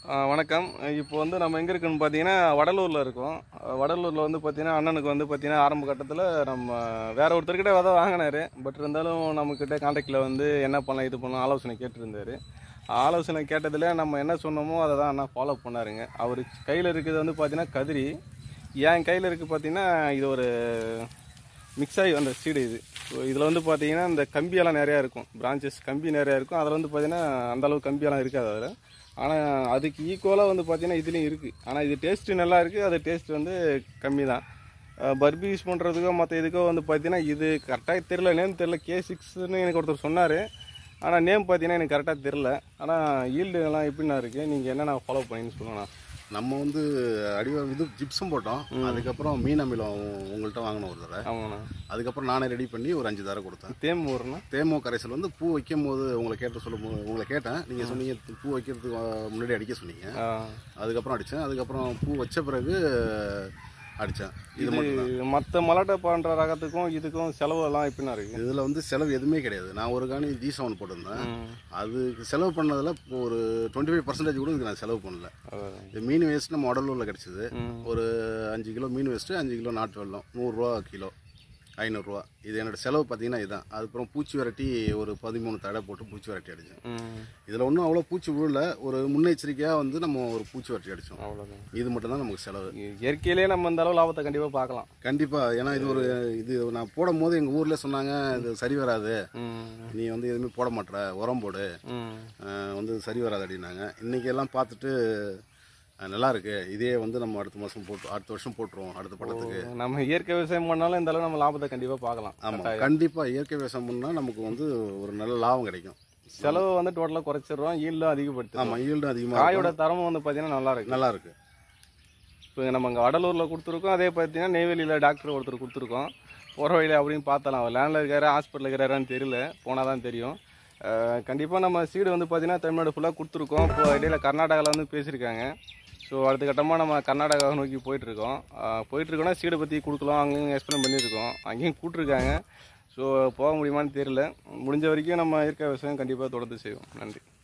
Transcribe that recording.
ஆ, வணக்கம் இப்போ வந்து நம்ம எங்கே இருக்குன்னு பார்த்தீங்கன்னா வடலூரில் இருக்கோம் வடலூரில் வந்து பார்த்தீங்கன்னா அண்ணனுக்கு வந்து பார்த்தீங்கன்னா ஆரம்ப கட்டத்தில் நம்ம வேற ஒருத்தர்கிட்ட விதை வாங்கினாரு பட் இருந்தாலும் நம்மக்கிட்ட கான்டாக்டில் வந்து என்ன பண்ணலாம் இது பண்ணலாம் ஆலோசனை கேட்டிருந்தாரு ஆலோசனை கேட்டதில் நம்ம என்ன சொன்னோமோ அதை தான் அண்ணா ஃபாலோ பண்ணாருங்க அவர் கையில் இருக்கிறது வந்து பார்த்தீங்கன்னா கதிரி என் கையில் இருக்குது பார்த்தீங்கன்னா இது ஒரு மிக்ஸ் ஆகி வந்த சீடு இது ஸோ இதில் வந்து பார்த்தீங்கன்னா இந்த கம்பியெல்லாம் நிறையா இருக்கும் பிரான்ச்சஸ் கம்பி நிறையா இருக்கும் அதில் வந்து பார்த்தீங்கன்னா அந்த அளவு கம்பியெல்லாம் இருக்காது அதில் ஆனால் அதுக்கு ஈக்குவலாக வந்து பார்த்தீங்கன்னா இதுலேயும் இருக்குது ஆனால் இது டேஸ்ட்டு நல்லா இருக்குது அது டேஸ்ட் வந்து கம்மி தான் பர்பி யூஸ் பண்ணுறதுக்கோ மற்ற இதுக்கோ வந்து பார்த்தீங்கன்னா இது கரெக்டாக தெரில நேம் தெரில கே சிக்ஸ்னு எனக்கு ஒருத்தர் சொன்னார் ஆனால் நேம் பார்த்தீங்கன்னா எனக்கு கரெக்டாக தெரில ஆனால் ஈல்டு எல்லாம் எப்படிண்ணா இருக்குது நீங்கள் என்னென்ன ஃபாலோ பண்ணின்னு சொல்லுங்கண்ணா நம்ம வந்து அடிவ இது ஜிப்ஸும் போட்டோம் அதுக்கப்புறம் மீன் அமிலம் உங்கள்கிட்ட வாங்கினோம் ஒரு தடவை ஆமாண்ணா அதுக்கப்புறம் நானே ரெடி பண்ணி ஒரு அஞ்சு தடவை கொடுத்தேன் தேம் ஊர்ண்ணா தேமோ கரைசல் வந்து பூ வைக்கும் போது உங்களை கேட்டு சொல்லும் போது உங்களை கேட்டேன் நீங்கள் சொன்னீங்க பூ வைக்கிறதுக்கு முன்னாடி அடிக்க சொன்னீங்க ஆ. அதுக்கப்புறம் அடித்தேன் அதுக்கப்புறம் பூ வச்ச பிறகு அடித்தேன் இது மட்டும் இது மற்ற மலாட்டை பண்ணுற ரகத்துக்கும் இதுக்கும் செலவெல்லாம் எப்படிண்ணா இருக்குது இதில் வந்து செலவு எதுவுமே கிடையாது நான் ஒரு காணி ஜி செவன் போட்டிருந்தேன் அதுக்கு செலவு பண்ணதில் இப்போ ஒரு டுவெண்ட்டி ஃபைவ் பர்சன்டேஜ் கூட இதுக்கு நான் செலவு பண்ணல இது மீன் வேஸ்ட் நம்ம உடலூரில் கிடச்சிது ஒரு அஞ்சு கிலோ மீன் வேஸ்ட்டு அஞ்சு கிலோ நாட்டு வெள்ளம் நூறுரூவா கிலோ ஐநூறுரூவா இது என்னோட செலவு பார்த்தீங்கன்னா இதுதான் அதுக்கப்புறம் பூச்சி விரட்டி ஒரு பதிமூணு தடை போட்டு பூச்சி விரட்டி அடித்தேன் ம் இதில் ஒன்றும் அவ்வளோ பூச்சி விழல ஒரு முன்னெச்சரிக்கையாக வந்து நம்ம ஒரு பூச்சி விரட்டி அடித்தோம் அவ்வளோதான் இது மட்டும் தான் நமக்கு செலவு இயற்கையிலே நம்ம இந்த அளவு லாபத்தை கண்டிப்பாக பார்க்கலாம் கண்டிப்பாக ஏன்னா இது ஒரு இது நான் போடும் போது எங்கள் ஊரில் சொன்னாங்க இது சரி வராது ம் நீ வந்து எதுவுமே போட மாட்ற உரம் போடு ம் அஹ் வந்து சரி வராது அப்படின்னாங்க இன்றைக்கி எல்லாம் பார்த்துட்டு அஹ் நல்லா இருக்கு இதே வந்து நம்ம அடுத்த மாதம் போட்டு அடுத்த வருஷம் போட்டுருவோம் அடுத்த படத்துக்கு நம்ம இயற்கை விவசாயம் பண்ணாலும் இந்த அளவு நம்ம லாபத்தை கண்டிப்பாக பார்க்கலாம் ஆமாம் கண்டிப்பாக இயற்கை விவசாயம் பண்ணால் நமக்கு வந்து ஒரு நல்ல லாபம் கிடைக்கும் செலவு வந்து டோட்டலாக குறைச்சிடுறோம் ஈல்டும் அதிகப்படுத்து ஆமாம் ஈல்டும் அதிகமாக காயோட தரமும் வந்து பார்த்தீங்கன்னா நல்லா இருக்கு நல்லா இருக்கு இப்போ நம்ம இங்கே வடலூரில் கொடுத்துருக்கோம் அதே பார்த்தீங்கன்னா நெய்வேலியில் டாக்டர் ஒருத்தர் கொடுத்துருக்கோம் போகிற வழியில் அப்படின்னு பார்த்தலாம் அவர் லேண்டில் இருக்காரு ஹாஸ்பிட்டலில் இருக்கிறாரான்னு தெரியல போனால் தான் தெரியும் கண்டிப்பாக நம்ம சீடு வந்து பார்த்தீங்கன்னா தமிழ்நாடு ஃபுல்லாக கொடுத்துருக்கோம் இப்போ இடையில கர்நாடகாவில் வந்து பேசியிருக்காங்க ஸோ அடுத்த கட்டமாக நம்ம கர்நாடகாவை நோக்கி போயிட்டுருக்கோம் போயிட்டுருக்கோன்னா சீடை பற்றி கொடுக்கலாம் அங்கேயும் எக்ஸ்பிளைன் பண்ணியிருக்கோம் அங்கேயும் கூப்பிட்ருக்காங்க ஸோ போக முடியுமான்னு தெரியல முடிஞ்ச வரைக்கும் நம்ம இயற்கை விவசாயம் கண்டிப்பாக தொடர்ந்து செய்வோம் நன்றி